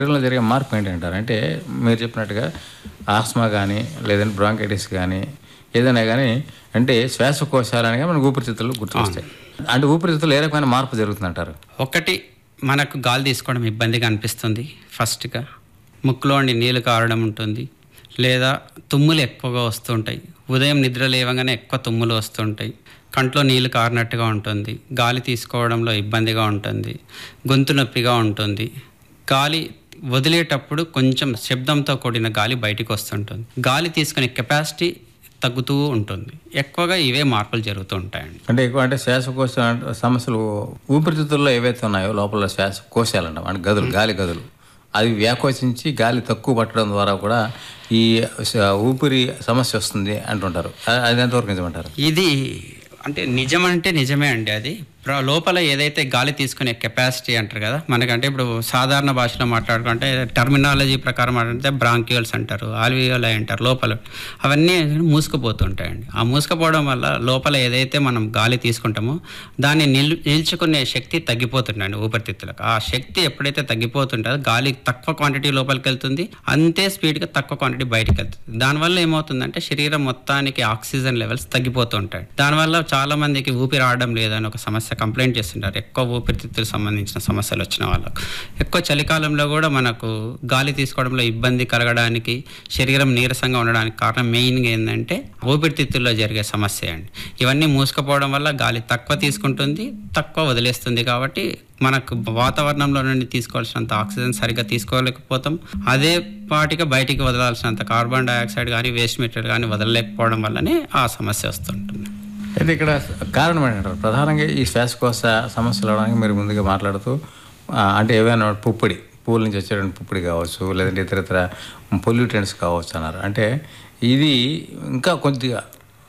శరీరంలో జరిగే మార్పు ఏంటంటారు అంటే మీరు చెప్పినట్టుగా ఆస్మా కానీ లేదంటే బ్రాంకైటిస్ కానీ ఏదైనా కానీ అంటే శ్వాసకోశాలు అనగా మనకు ఊపిరితిత్తులు గుర్తొస్తాయి అంటే ఊపిరితిత్తులు ఏ రకమైన మార్పు జరుగుతుందంటారు ఒకటి మనకు గాలి తీసుకోవడం ఇబ్బందిగా అనిపిస్తుంది ఫస్ట్గా ముక్కులోని నీళ్ళు కారడం ఉంటుంది లేదా తుమ్ములు ఎక్కువగా వస్తుంటాయి ఉదయం నిద్ర లేవగానే ఎక్కువ తుమ్ములు వస్తుంటాయి కంట్లో నీళ్ళు కారినట్టుగా ఉంటుంది గాలి తీసుకోవడంలో ఇబ్బందిగా ఉంటుంది గొంతు నొప్పిగా ఉంటుంది గాలి వదిలేటప్పుడు కొంచెం శబ్దంతో కూడిన గాలి బయటికి వస్తుంటుంది గాలి తీసుకునే కెపాసిటీ తగ్గుతూ ఉంటుంది ఎక్కువగా ఇవే మార్పులు జరుగుతూ ఉంటాయండి అంటే ఎక్కువ అంటే శ్వాసకోశ అంటే సమస్యలు ఊపిరితిత్తుల్లో ఏవైతే ఉన్నాయో లోపల శ్వాసకోశాలు అంటాం అంటే గదులు గాలి గదులు అవి వ్యాకోచించి గాలి తక్కువ పట్టడం ద్వారా కూడా ఈ స- ఊపిరి సమస్య వస్తుంది అంటుంటారు అ- అది ఎంతవరకు నిజమంటారు ఇది అంటే నిజం అంటే నిజమే అండి అది ప్ర- లోపల ఏదైతే గాలి తీసుకునే కెపాసిటీ అంటారు కదా మనకంటే ఇప్పుడు సాధారణ భాషలో మాట్లాడుకుంటే టర్మినాలజీ ప్రకారం మాట్లాడితే బ్రాంక్యూల్స్ అంటారు ఆల్వియోల్ అంటారు లోపల అవన్నీ మూసుకుపోతుంటాయండి ఆ మూసుకుపోవడం వల్ల లోపల ఏదైతే మనం గాలి తీసుకుంటామో దాన్ని నిల్ నిల్చుకునే శక్తి తగ్గిపోతుందండి ఊపిరితిత్తులకు ఆ శక్తి ఎప్పుడైతే తగ్గిపోతుంటుందో గాలి తక్కువ క్వాంటిటీ లోపలికి వెళ్తుంది అంతే స్పీడ్గా తక్కువ క్వాంటిటీ బయటికి వెళ్తుంది దానివల్ల ఏమవుతుందంటే శరీరం మొత్తానికి ఆక్సిజన్ లెవెల్స్ తగ్గిపోతుంటాయి దానివల్ల చాలా మందికి ఊపిరి ఆడడం లేదని ఒక సమస్య కంప్లైంట్ చేస్తుంటారు ఎక్కువ ఊపిరితిత్తులకు సంబంధించిన సమస్యలు వచ్చిన వాళ్ళకు ఎక్కువ చలికాలంలో కూడా మనకు గాలి తీసుకోవడంలో ఇబ్బంది కలగడానికి శరీరం నీరసంగా ఉండడానికి కారణం మెయిన్గా ఏంటంటే ఊపిరితిత్తుల్లో జరిగే సమస్య అండి ఇవన్నీ మూసుకుపోవడం వల్ల గాలి తక్కువ తీసుకుంటుంది తక్కువ వదిలేస్తుంది కాబట్టి మనకు వాతావరణంలో నుండి తీసుకోవాల్సినంత ఆక్సిజన్ సరిగ్గా తీసుకోలేకపోతాం అదే పాటిగా బయటికి వదలాల్సినంత కార్బన్ డైఆక్సైడ్ కానీ వేస్ట్ మెటీరియల్ కానీ వదలలేకపోవడం వల్లనే ఆ సమస్య వస్తుంటుంది అయితే ఇక్కడ కారణం ఏంటంటారు ప్రధానంగా ఈ శ్వాసకోశ సమస్యలు అవడానికి మీరు ముందుగా మాట్లాడుతూ ఆ, అంటే ఏవైనా పుప్పొడి పూల నుంచి వచ్చేటువంటి పుప్పొడి కావచ్చు లేదంటే ఇతర ఇతర పొల్యూటెంట్స్ కావచ్చు అన్నారు అంటే ఇది ఇంకా కొద్దిగా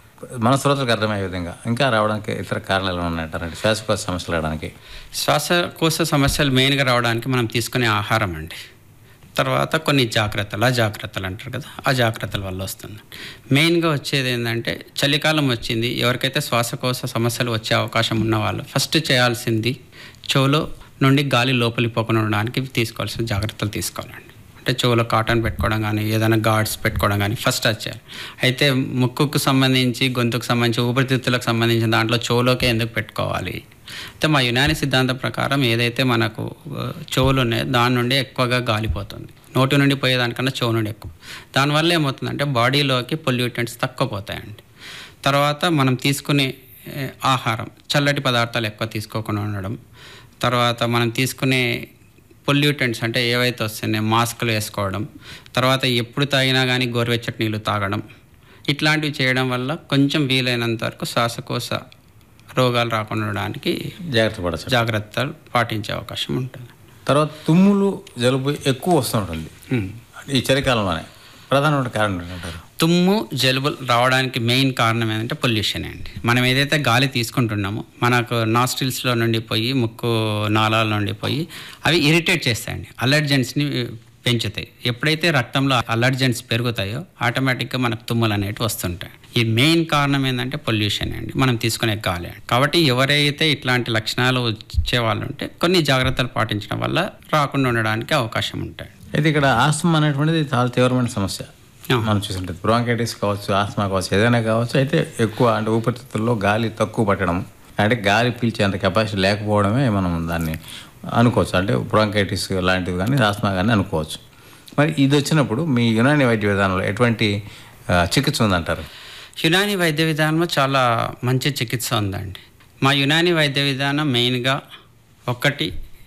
మన శ్రోతలకు అర్థమయ్యే విధంగా ఇంకా రావడానికి ఇతర కారణాలు ఉన్నాయంటారు అంటే శ్వాసకోశ సమస్యలు రావడానికి శ్వాసకోశ సమస్యలు మెయిన్గా రావడానికి మనం తీసుకునే ఆహారం అండి తర్వాత కొన్ని జాగ్రత్తలు అజాగ్రత్తలు అంటారు కదా ఆ జాగ్రత్తల వల్ల వస్తుంది మెయిన్గా వచ్చేది ఏంటంటే చలికాలం వచ్చింది ఎవరికైతే శ్వాసకోశ సమస్యలు వచ్చే అవకాశం ఉన్న వాళ్ళు ఫస్ట్ చేయాల్సింది చెవులో నుండి గాలి లోపలికి పోకుండా ఉండడానికి తీసుకోవాల్సిన జాగ్రత్తలు తీసుకోవాలండి అంటే చెవులో కాటన్ పెట్టుకోవడం కానీ ఏదైనా గార్డ్స్ పెట్టుకోవడం కానీ ఫస్ట్ వచ్చారు అయితే ముక్కుకు సంబంధించి గొంతుకు సంబంధించి ఊపిరితిత్తులకు సంబంధించిన దాంట్లో చెవులోకే ఎందుకు పెట్టుకోవాలి అయితే మా యునాని సిద్ధాంతం ప్రకారం ఏదైతే మనకు ఆ, చెవులు ఉన్నాయో దాని నుండి ఎక్కువగా గాలిపోతుంది నోటి నుండి పోయేదానికన్నా చెవు నుండి ఎక్కువ దానివల్ల ఏమవుతుందంటే బాడీలోకి పొల్యూటెంట్స్ తక్కువ పోతాయండి తర్వాత మనం తీసుకునే ఏ, ఆహారం చల్లటి పదార్థాలు ఎక్కువ తీసుకోకుండా ఉండడం తర్వాత మనం తీసుకునే పొల్యూటెంట్స్ అంటే ఏవైతే వస్తున్నాయో మాస్కులు వేసుకోవడం తర్వాత ఎప్పుడు తాగినా కానీ గోరువెచ్చటి నీళ్ళు తాగడం ఇట్లాంటివి చేయడం వల్ల కొంచెం వీలైనంత వరకు శ్వాసకోశ రోగాలు రాకుండా ఉండడానికి జాగ్రత్త పడచ్చు జాగ్రత్తలు పాటించే అవకాశం ఉంటుంది తర్వాత తుమ్ములు జలుబు ఎక్కువ వస్తుంటుంది ఉమ్. ఈ చలికాలంలోనే ప్రధానమైన కారణం ఏంటంటారు తుమ్ము జలుబు రావడానికి మెయిన్ కారణం ఏంటంటే పొల్యూషన్ అండి మనం ఏదైతే గాలి తీసుకుంటున్నామో మనకు నాస్ట్రిల్స్లో నుండి పోయి ముక్కు నాళాల నుండి పోయి అవి ఇరిటేట్ చేస్తాయండి అలర్జెన్స్ని పెంచుతాయి ఎప్పుడైతే రక్తంలో అలర్జెన్స్ పెరుగుతాయో ఆటోమేటిక్గా మనకు తుమ్ములు అనేవి వస్తుంటాయి ఈ మెయిన్ కారణం ఏంటంటే పొల్యూషన్ అండి మనం తీసుకునే గాలి అండి కాబట్టి ఎవరైతే ఇట్లాంటి లక్షణాలు వచ్చే వాళ్ళు ఉంటే కొన్ని జాగ్రత్తలు పాటించడం వల్ల రాకుండా ఉండడానికి అవకాశం ఉంటాయి అయితే ఇక్కడ ఆస్తమా అనేటువంటిది చాలా తీవ్రమైన సమస్య ఆ. మనం చూసుంటే బ్రాంకైటిస్ కావచ్చు ఆస్తమా కావచ్చు ఏదైనా కావచ్చు అయితే ఎక్కువ అంటే ఊపిరితిత్తుల్లో గాలి తక్కువ పట్టడం అంటే గాలి పీల్చేంత కెపాసిటీ లేకపోవడమే మనం దాన్ని అనుకోవచ్చు అంటే బ్రాంకైటిస్ లాంటివి కానీ ఆస్తమా కానీ అనుకోవచ్చు మరి ఇది వచ్చినప్పుడు మీ యునాని వైద్య విధానంలో ఎటువంటి ఆ, చికిత్స ఉందంటారు యునాని వైద్య విధానంలో చాలా మంచి చికిత్స ఉందండి మా యునాని వైద్య విధానం మెయిన్గా ఒకటి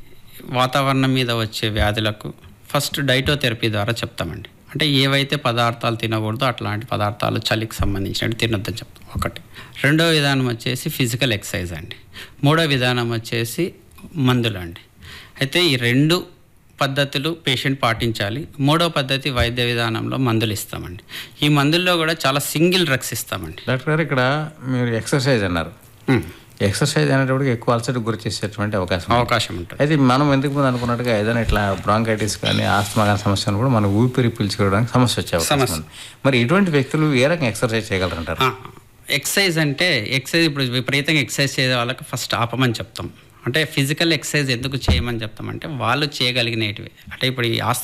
వాతావరణం మీద వచ్చే వ్యాధులకు ఫస్ట్ డైటోథెరపీ ద్వారా చెప్తామండి అంటే ఏవైతే పదార్థాలు తినకూడదో అట్లాంటి పదార్థాలు చలికి సంబంధించినవి తినొద్దని చెప్తాం ఒకటి రెండో విధానం వచ్చేసి ఫిజికల్ ఎక్సర్సైజ్ అండి మూడో విధానం వచ్చేసి మందులు అండి అయితే ఈ రెండు పద్ధతులు పేషెంట్ పాటించాలి మూడో పద్ధతి వైద్య విధానంలో మందులు ఇస్తామండి ఈ మందుల్లో కూడా చాలా సింగిల్ డ్రగ్స్ ఇస్తామండి డాక్టర్ గారు ఇక్కడ మీరు ఎక్సర్సైజ్ అన్నారు ఉమ్, ఎక్సర్సైజ్ అనేటప్పటికి ఎక్కువ అలసటకు గురి చేసేటువంటి అవకాశం ఉంది. అవకాశం ఉంటుంది అయితే మనం ఎందుకు ముందు అనుకున్నట్టుగా ఏదైనా ఇట్లా బ్రాంకైటిస్ కానీ ఆస్తమా కానీ సమస్య ఉన్నప్పుడు మన ఊపిరి పీల్చుకోవడానికి సమస్య వచ్చే అవకాశం ఉంది మరి ఇటువంటి వ్యక్తులు ఏ రకంగా ఎక్సర్సైజ్ చేయగలరంటారు ఆ, ఎక్సర్సైజ్ అంటే ఎక్సర్సైజ్ ఇప్పుడు విపరీతంగా ఎక్సర్సైజ్ చేసే వాళ్ళకి ఫస్ట్ ఆపమని చెప్తాం అంటే ఫిజికల్ ఎక్సర్సైజ్ ఎందుకు చేయమని చెప్తామంటే వాళ్ళు చేయగలిగినవి అంటే ఇప్పుడు ఈ